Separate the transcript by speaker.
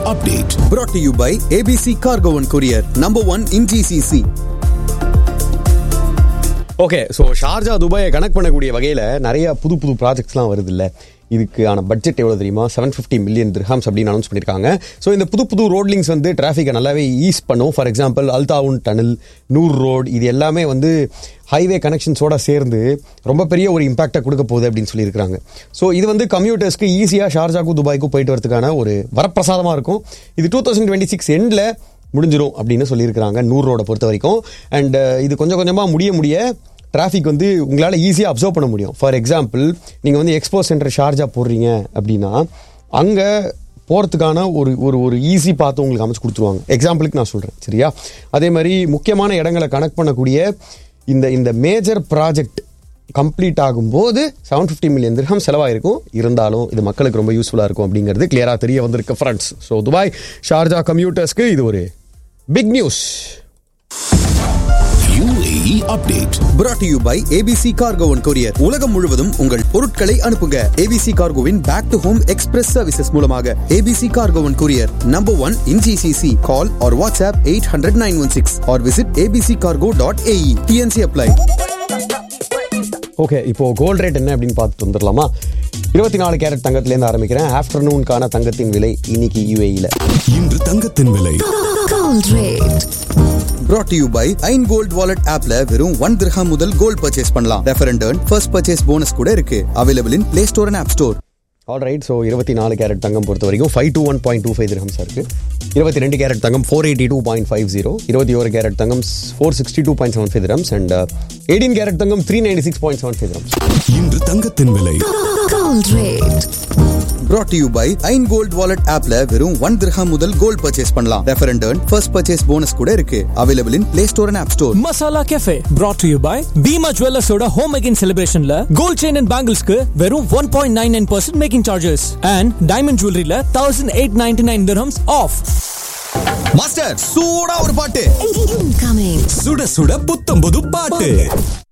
Speaker 1: update.
Speaker 2: brought to you by ABC Cargo and Courier, number one in GCC.
Speaker 3: Okay so Sharjah துபாயை connect பண்ணக்கூடிய வகையில் நிறைய புது புது ப்ராஜெக்ட்ஸ்லாம் வருது இல்லை இதுக்கான பட்ஜெட் எவ்வளோ தெரியுமா செவன் ஃபிஃப்டி மில்லியன் திர்ஹாம்ஸ் அப்படின்னு அனௌன்ஸ் பண்ணியிருக்காங்க ஸோ இந்த புது புது ரோட் லிங்க்ஸ் வந்து டிராஃபிக்கை நல்லாவே ஈஸ் பண்ணும் for example Al Taawun tunnel Noor road இது எல்லாமே வந்து ஹைவே கனெக்ஷன்ஸோட சேர்ந்து ரொம்ப பெரிய ஒரு இம்பாக்டை கொடுக்க போகுது அப்படின்னு சொல்லியிருக்காங்க ஸோ இது வந்து கம்யூட்டர்ஸ்க்கு ஈஸியாக ஷார்ஜாக்கும் துபாய்க்கும் போயிட்டு வரதுக்கான ஒரு வரப்பிரசாதமாக இருக்கும் இது டூ தௌசண்ட் டுவெண்ட்டி சிக்ஸ் எண்டில் முடிஞ்சிரும் அப்படின்னு சொல்லியிருக்கிறாங்க நூறு ரோட பொறுத்த வரைக்கும் அண்ட் இது கொஞ்சம் கொஞ்சமாக முடிய முடிய டிராஃபிக் வந்து உங்களால் ஈஸியாக அப்சர்வ் பண்ண முடியும் ஃபார் எக்ஸாம்பிள் நீங்கள் வந்து எக்ஸ்போ சென்டர் ஷார்ஜா போடுறீங்க அப்படின்னா அங்கே போகிறதுக்கான ஒரு ஒரு ஒரு ஈஸி பார்த்து உங்களுக்கு அமைச்சு கொடுத்துருவாங்க எக்ஸாம்பிளுக்கு நான் சொல்கிறேன் சரியா அதே மாதிரி முக்கியமான இடங்களை கனெக்ட் பண்ணக்கூடிய இந்த இந்த மேஜர் ப்ராஜெக்ட் கம்ப்ளீட் ஆகும்போது செவன் ஃபிஃப்டி மில்லியன் திரகம் செலவாயிருக்கும் இருந்தாலும் இது மக்களுக்கு ரொம்ப யூஸ்ஃபுல்லாக இருக்கும் அப்படிங்கிறது கிளியராக தெரிய வந்திருக்கு ஃப்ரெண்ட்ஸ் ஸோ துபாய் ஷார்ஜா கம்யூட்டர்ஸ்க்கு இது ஒரு big news
Speaker 1: UAE update.
Speaker 2: brought to you by ABC Cargo and Courier. உலகம் முழுவதும் உங்கள் பொருட்களை அனுப்புங்க ABC Cargoவின் back to home express services மூலமாக ABC Cargo and Courier, number one in GCC. Call or WhatsApp 800 916 or visit abccargo.ae. TNC apply.
Speaker 3: Okay இப்போ gold rate என்ன அப்படின்னு பார்த்துட்டு வந்துடலாமா இருபத்தி நாலு கேரட் தங்கத்துலேருந்து ஆரம்பிக்கிறேன் ஆஃப்டர்நூனுக்கான தங்கத்தின் விலை இன்னைக்கு யூஏஇல
Speaker 1: இன்று தங்கத்தின் விலை
Speaker 4: Gold rate.
Speaker 2: brought to you by ஐன் கோல்ட் வாலெட் ஆப்ல வெறும் ஒன் திரஹாம் முதல் கோல்ட் பர்ச்சேஸ் பண்ணலாம் refer and first purchase bonus கூட இருக்கு available in play store and app store
Speaker 3: all right so இருபத்தி நாலு கேரட் தங்கம் பொறுத்த வரைக்கும் five two one point two five dirhams இருக்கு இருபத்தி ரெண்டு கேரட் தங்கம் four eighty two point five zero இருபத்தி ஒரு கேரட் தங்கம் four sixty two point seven five dirhams and eighteen carrot Thangam three ninety six point seven five dirhams
Speaker 1: இன்று தங்கத்தின் விலை
Speaker 4: Gold rate.
Speaker 2: brought to you by ஐன் gold wallet ஆப்ல வெறும் one dirham முதல் கோல்ட் பர்ச்சேஸ் பண்ணலாம் refer and first purchase bonus கூட இருக்கு available in play store and app store
Speaker 5: masala cafe brought to you by Bhima ஜுவல்லர்ஸோட ஹோம் மேக்கிங் செலிப்ரேஷன்ல gold chain and பேங்கிள்ஸ்க்கு வெறும் one point nine nine percent making charges and diamond ஜுவல்லரியில thousand eight ninety nine dirhams off
Speaker 2: master சூடா ஒரு பாட்டு
Speaker 4: Incoming.
Speaker 1: சுட சுட புத்தம் புது பாட்டு